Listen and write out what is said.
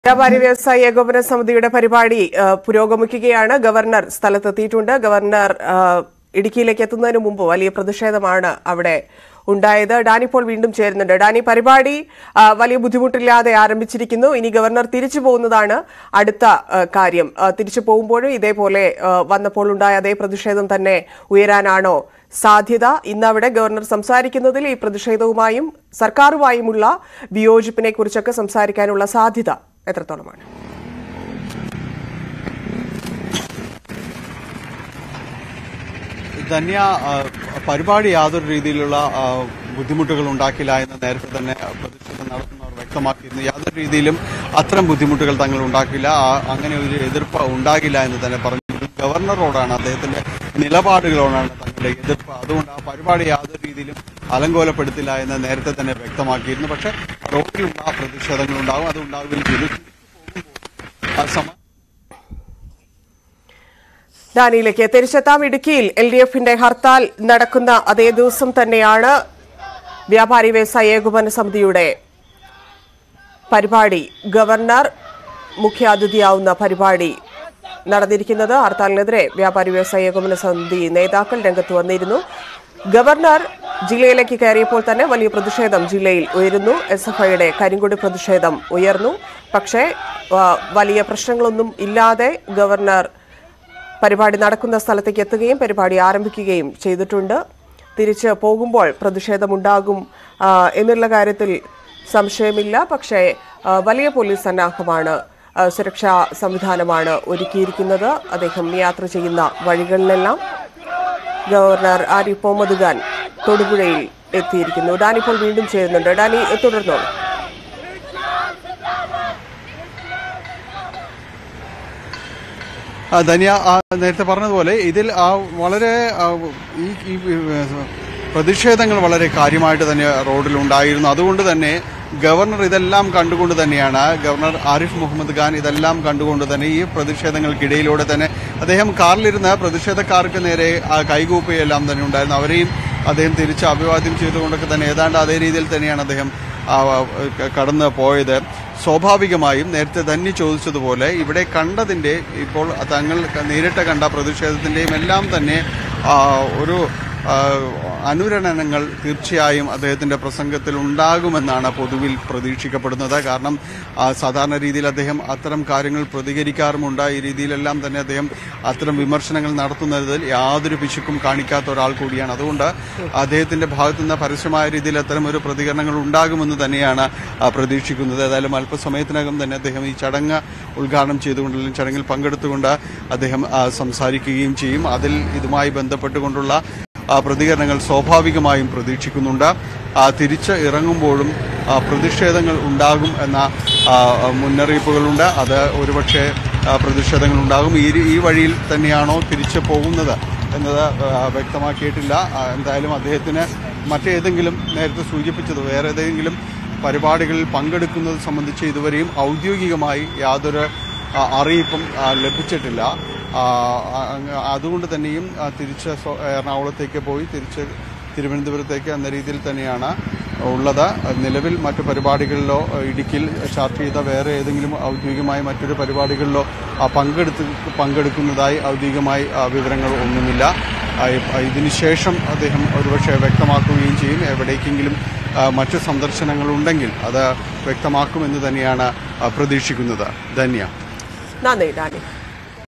വ്യാപാരി വ്യവസായി ഏകോപന സമിതിയുടെ പരിപാടി ആ, പുരോഗമിക്കുകയാണ് ഗവർണർ സ്ഥലത്തെത്തിയിട്ടുണ്ട് ഗവർണർ ആ, ഇടുക്കിയിലേക്ക് എത്തുന്നതിന് മുമ്പ് വലിയ പ്രതിഷേധമാണ് അവിടെ ഉണ്ടായത് ഡാനി ഇപ്പോൾ വീണ്ടും ചേരുന്നുണ്ട് ഡാനി പരിപാടി ആ, വലിയ ബുദ്ധിമുട്ടില്ലാതെ ആരംഭിച്ചിരിക്കുന്നു ഇനി ഗവർണർ തിരിച്ചു പോകുന്നതാണ് അടുത്ത ആ, കാര്യം ആ, തിരിച്ചു പോകുമ്പോഴും ഇതേപോലെ ആ, വന്നപ്പോൾ ഉണ്ടായ അതേ പ്രതിഷേധം തന്നെ ഉയരാനാണോ സാധ്യത ഇന്ന് അവിടെ ഗവർണർ സംസാരിക്കുന്നതിൽ ഈ പ്രതിഷേധവുമായും സർക്കാരുമായുമുള്ള വിയോജിപ്പിനെ കുറിച്ചൊക്കെ സംസാരിക്കാനുള്ള സാധ്യത എത്രത്തോളമാണ് ധന്യ ആ, പരിപാടി യാതൊരു രീതിയിലുള്ള ആ, ബുദ്ധിമുട്ടുകൾ ഉണ്ടാക്കില്ല എന്ന് നേരത്തെ തന്നെ പ്രതിഷേധം നടത്തുന്നവർ വ്യക്തമാക്കിയിരുന്നു യാതൊരു രീതിയിലും അത്തരം ബുദ്ധിമുട്ടുകൾ തങ്ങൾ ഉണ്ടാക്കില്ല ആ- അങ്ങനെ ഒരു എതിർപ്പ് ഉണ്ടാകില്ല എന്ന് തന്നെ പറഞ്ഞു ഗവർണറോടാണ് അദ്ദേഹത്തിന്റെ നിലപാടുകളോടാണ് തങ്ങളുടെ എതിർപ്പ് അതുകൊണ്ട് ആ പരിപാടി യാതൊരു രീതിയിലും അലങ്കോലപ്പെടുത്തില്ല എന്ന് നേരത്തെ തന്നെ വ്യക്തമാക്കിയിരുന്നു പക്ഷേ റോഡിലുള്ള പ്രതിഷേധങ്ങൾ ഉണ്ടാകും അത് ഉണ്ടാവുകയും ചെയ്തു ആ സമ- ഡാനിയിലേക്ക് തിരിച്ചെത്താം ഇടുക്കിയിൽ എൽ ഡി എഫിന്റെ ഹർത്താൽ നടക്കുന്ന അതേ ദിവസം തന്നെയാണ് വ്യാപാരി വ്യവസായ ഏകോപന സമിതിയുടെ പരിപാടി ഗവർണർ മുഖ്യാതിഥിയാവുന്ന പരിപാടി നടന്നിരിക്കുന്നത് ഹർത്താലിനെതിരെ വ്യാപാരി വ്യവസായ ഏകോപന സമിതി നേതാക്കൾ രംഗത്ത് വന്നിരുന്നു ഗവർണർ ജില്ലയിലേക്ക് കയറിയപ്പോൾ തന്നെ വലിയ പ്രതിഷേധം ജില്ലയിൽ ഉയരുന്നു എസ് എഫ് ഐയുടെ കരിങ്കൊടി പ്രതിഷേധം ഉയർന്നു പക്ഷേ ആ, വലിയ പ്രശ്നങ്ങളൊന്നും ഇല്ലാതെ ഗവർണർ പരിപാടി നടക്കുന്ന സ്ഥലത്തേക്ക് എത്തുകയും പരിപാടി ആരംഭിക്കുകയും ചെയ്തിട്ടുണ്ട് തിരിച്ച് പോകുമ്പോൾ പ്രതിഷേധമുണ്ടാകും ആ, എന്നുള്ള കാര്യത്തിൽ സംശയമില്ല പക്ഷേ ആ, വലിയ പോലീസ് സന്നാഹമാണ് ആ, സുരക്ഷാ സംവിധാനമാണ് ഒരുക്കിയിരിക്കുന്നത് അദ്ദേഹം യാത്ര ചെയ്യുന്ന വഴികളിലെല്ലാം ഗവർണർ ആരിഫ് മുഹമ്മദ് ഖാൻ തൊടുപുഴയിൽ എത്തിയിരിക്കുന്നു ഡാനി ഇപ്പോൾ വീണ്ടും ചേരുന്നുണ്ട് ഡാനി തുടർന്നോളൂ ആ, ധന്യ ആ, നേരത്തെ പറഞ്ഞതുപോലെ ഇതിൽ ആ വളരെ ആ, ഈ ഈ ഏഹ്, പ്രതിഷേധങ്ങൾ വളരെ കാര്യമായിട്ട് തന്നെ റോഡിൽ ഉണ്ടായിരുന്നു അതുകൊണ്ട് തന്നെ ഗവർണർ ഇതെല്ലാം കണ്ടുകൊണ്ട് തന്നെയാണ് ഗവർണർ ആരിഫ് മുഹമ്മദ് ഖാൻ ഇതെല്ലാം കണ്ടുകൊണ്ട് തന്നെ ഈ പ്രതിഷേധങ്ങൾക്കിടയിലൂടെ തന്നെ അദ്ദേഹം കാറിലിരുന്ന് പ്രതിഷേധക്കാർക്ക് നേരെ ആ കൈകൂപ്പുകയെല്ലാം തന്നെ ഉണ്ടായിരുന്നു അവരെയും അദ്ദേഹം തിരിച്ച് അഭിവാദ്യം ചെയ്തുകൊണ്ടൊക്കെ തന്നെ ഏതാണ്ട് അതേ രീതിയിൽ തന്നെയാണ് അദ്ദേഹം ആ, ക- കടന്ന് പോയത് സ്വാഭാവികമായും നേരത്തെ തന്നെ ചോദിച്ചതുപോലെ ഇവിടെ കണ്ടതിന്റെ ഇപ്പോൾ തങ്ങൾ ക- നേരിട്ട് കണ്ട പ്രതിഷേധത്തിന്റെയും എല്ലാം തന്നെ ആ, ഒരു ആ, അനുരണനങ്ങൾ തീർച്ചയായും അദ്ദേഹത്തിന്റെ പ്രസംഗത്തിൽ ഉണ്ടാകുമെന്നാണ് പൊതുവിൽ പ്രതീക്ഷിക്കപ്പെടുന്നത് കാരണം ആ, സാധാരണ രീതിയിൽ അദ്ദേഹം അത്തരം കാര്യങ്ങൾ പ്രതികരിക്കാറുമുണ്ട് ഈ രീതിയിലെല്ലാം തന്നെ അദ്ദേഹം അത്തരം വിമർശനങ്ങൾ നടത്തുന്നതിൽ യാതൊരു പിശുക്കും കാണിക്കാത്ത ഒരാൾ കൂടിയാണ് അതുകൊണ്ട് അദ്ദേഹത്തിന്റെ ഭാഗത്തു നിന്ന് പരസ്യമായ രീതിയിൽ അത്തരം ഒരു പ്രതികരണങ്ങൾ ഉണ്ടാകുമെന്ന് തന്നെയാണ് ആ, പ്രതീക്ഷിക്കുന്നത് ഏതായാലും അല്പസമയത്തിനകം തന്നെ അദ്ദേഹം ഈ ചടങ്ങ് ഉദ്ഘാടനം ചെയ്തുകൊണ്ട് അല്ലെങ്കിൽ ചടങ്ങിൽ പങ്കെടുത്തുകൊണ്ട് അദ്ദേഹം ആ, സംസാരിക്കുകയും ചെയ്യും അതിൽ ഇതുമായി ബന്ധപ്പെട്ടുകൊണ്ടുള്ള ആ, പ്രതികരണങ്ങൾ സ്വാഭാവികമായും പ്രതീക്ഷിക്കുന്നുണ്ട് ആ, തിരിച്ച് ഇറങ്ങുമ്പോഴും ആ, പ്രതിഷേധങ്ങൾ ഉണ്ടാകും എന്ന ആ, മുന്നറിയിപ്പുകളുണ്ട് അത് ഒരുപക്ഷെ ആ, പ്രതിഷേധങ്ങൾ ഉണ്ടാകും ഈ ഈ വഴിയിൽ തന്നെയാണോ തിരിച്ച് പോകുന്നത് എന്നത് ആ, വ്യക്തമാക്കിയിട്ടില്ല ആ, എന്തായാലും അദ്ദേഹത്തിന് മറ്റേതെങ്കിലും നേരത്തെ സൂചിപ്പിച്ചത് വേറെ ഏതെങ്കിലും പരിപാടികളിൽ പങ്കെടുക്കുന്നത് സംബന്ധിച്ച് ഇതുവരെയും ഔദ്യോഗികമായി യാതൊരു ആ, അറിയിപ്പും ആ, ലഭിച്ചിട്ടില്ല ആ, അങ്ങ് അതുകൊണ്ട് തന്നെയും ആ, തിരിച്ച് സ്വ- എറണാകുളത്തേക്ക് പോയി തിരിച്ച് തിരുവനന്തപുരത്തേക്ക് എന്ന രീതിയിൽ തന്നെയാണ് ഉള്ളത് നിലവിൽ മറ്റു പരിപാടികളിലോ ഇടുക്കിയിൽ ചാർട്ട് ചെയ്ത വേറെ ഏതെങ്കിലും ഔദ്യോഗികമായ മറ്റൊരു പരിപാടികളിലോ ആ, പങ്കെടുത്ത് പങ്കെടുക്കുന്നതായി ഔദ്യോഗികമായി ആ, വിവരങ്ങൾ ഒന്നുമില്ല ആ, ഇ- ഇതിനുശേഷം അദ്ദേഹം ഒരുപക്ഷെ വ്യക്തമാക്കുകയും ചെയ്യും എവിടേക്കെങ്കിലും ആ, മറ്റു സന്ദർശനങ്ങളുണ്ടെങ്കിൽ അത് വ്യക്തമാക്കുമെന്ന് തന്നെയാണ് ആ, പ്രതീക്ഷിക്കുന്നത് ധന്യ നന്ദി ഡാനി